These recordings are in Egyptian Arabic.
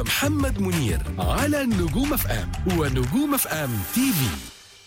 محمد منير على نجوم اف ام ونجوم اف ام تي في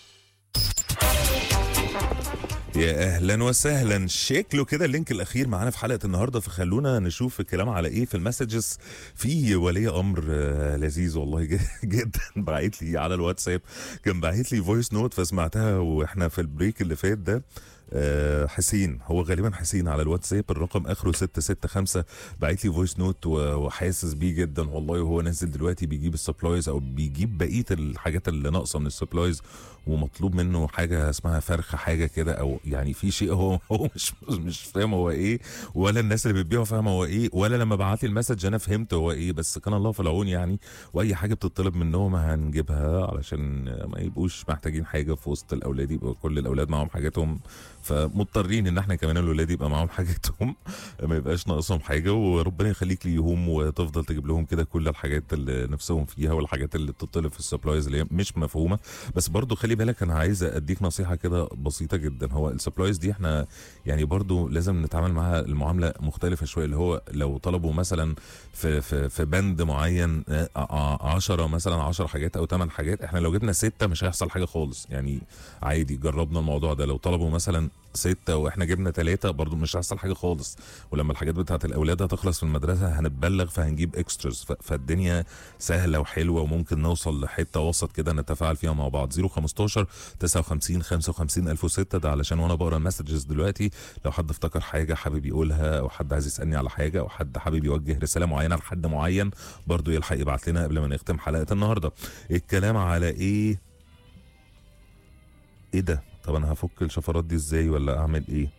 يا اهلا وسهلا شكله كده اللينك الاخير معانا في حلقه النهارده فخلونا نشوف الكلام على ايه في المسجز في ولي امر آه، لذيذ والله ج- جدا بعت لي على الواتساب كان باعت لي فويس نوت فسمعتها واحنا في البريك اللي فات ده آه، حسين هو غالبا حسين على الواتساب الرقم اخره 665 باعت لي فويس نوت و- وحاسس بيه جدا والله وهو نازل دلوقتي بيجيب السبلايز او بيجيب بقيه الحاجات اللي ناقصه من السبلايز ومطلوب منه حاجه اسمها فرخه حاجه كده او يعني في شيء هو هو مش مش فاهم هو ايه ولا الناس اللي بتبيعه فاهمه هو ايه ولا لما بعت لي المسج انا فهمت هو ايه بس كان الله في العون يعني واي حاجه بتطلب منهم هنجيبها علشان ما يبقوش محتاجين حاجه في وسط الاولاد يبقى كل الاولاد معاهم حاجاتهم فمضطرين ان احنا كمان الولاد يبقى معاهم حاجاتهم ما يبقاش ناقصهم حاجه وربنا يخليك ليهم وتفضل تجيب لهم كده كل الحاجات اللي نفسهم فيها والحاجات اللي بتطلب في السبلايز اللي هي مش مفهومه بس برضو خلي بالك انا عايز اديك نصيحه كده بسيطه جدا هو السبلايز دي احنا يعني برضو لازم نتعامل معاها المعامله مختلفه شويه اللي هو لو طلبوا مثلا في في في بند معين 10 مثلا 10 حاجات او 8 حاجات احنا لو جبنا ستة مش هيحصل حاجه خالص يعني عادي جربنا الموضوع ده لو طلبوا مثلا ستة واحنا جبنا ثلاثة برضو مش هيحصل حاجة خالص ولما الحاجات بتاعت الأولاد هتخلص في المدرسة هنتبلغ فهنجيب اكستراز فالدنيا سهلة وحلوة وممكن نوصل لحتة وسط كده نتفاعل فيها مع بعض 015 59 55 1006 ده علشان وانا بقرا المسجز دلوقتي لو حد افتكر حاجة حابب يقولها او حد عايز يسألني على حاجة او حد حابب يوجه رسالة معينة لحد معين برضو يلحق يبعت لنا قبل ما نختم حلقة النهاردة الكلام على ايه ايه ده طب انا هفك الشفرات دي ازاي ولا اعمل ايه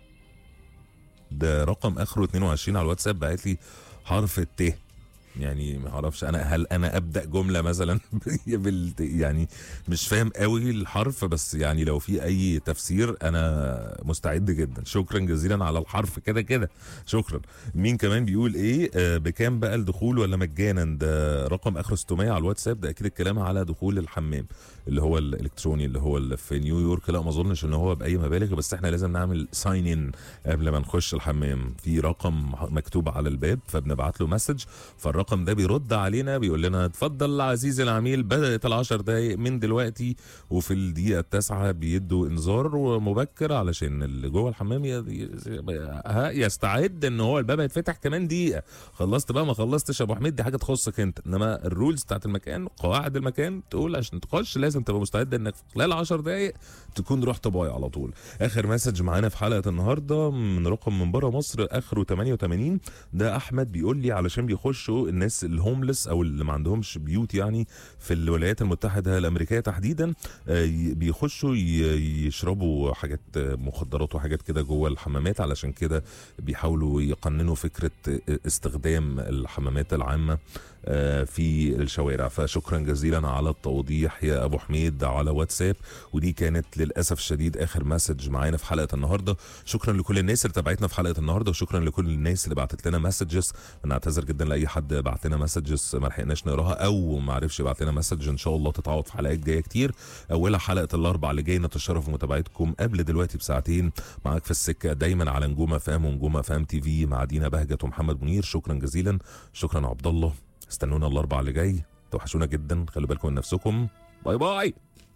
ده رقم اخره 22 على الواتساب بعت لي حرف الت يعني ما اعرفش انا هل انا ابدا جمله مثلا بال يعني مش فاهم قوي الحرف بس يعني لو في اي تفسير انا مستعد جدا شكرا جزيلا على الحرف كده كده شكرا مين كمان بيقول ايه آه بكام بقى الدخول ولا مجانا ده رقم اخره 600 على الواتساب ده اكيد الكلام على دخول الحمام اللي هو الالكتروني اللي هو اللي في نيويورك لا ما اظنش ان هو باي مبالغ بس احنا لازم نعمل ساين ان قبل ما نخش الحمام في رقم مكتوب على الباب فبنبعت له مسج فالرقم ده بيرد علينا بيقول لنا اتفضل عزيزي العميل بدات العشر دقايق من دلوقتي وفي الدقيقه التاسعه بيدوا انذار مبكر علشان اللي جوه الحمام ي- ي- ها- يستعد ان هو الباب هيتفتح كمان دقيقه خلصت بقى ما خلصتش يا ابو حميد دي حاجه تخصك انت انما الرولز بتاعت المكان قواعد المكان تقول عشان تخش لازم تبقى مستعد انك في خلال 10 دقائق تكون رحت باي على طول اخر مسج معانا في حلقه النهارده من رقم من بره مصر اخره 88 ده احمد بيقول لي علشان بيخشوا الناس الهوملس او اللي ما عندهمش بيوت يعني في الولايات المتحده الامريكيه تحديدا آه، ي- بيخشوا ي- يشربوا حاجات آه، مخدرات وحاجات كده جوه الحمامات علشان كده بيحاولوا يقننوا فكره آه، استخدام الحمامات العامه آه، في الشوارع فشكرا جزيلا على التوضيح يا ابو حميد على واتساب ودي كانت للاسف الشديد اخر مسج معانا في حلقه النهارده شكرا لكل الناس اللي تابعتنا في حلقه النهارده وشكرا لكل الناس اللي بعتت لنا مسجز نعتذر جدا لاي حد بعت لنا مسجز ما لحقناش نقراها او ما عرفش يبعت لنا مسج ان شاء الله تتعوض في حلقات جايه كتير اولها حلقه الاربع اللي جاي نتشرف بمتابعتكم قبل دلوقتي بساعتين معاك في السكه دايما على نجوم فام ونجوم فام تي في مع دينا بهجت ومحمد منير شكرا جزيلا شكرا عبد الله استنونا الاربع اللي جاي توحشونا جدا خلوا بالكم من نفسكم باي باي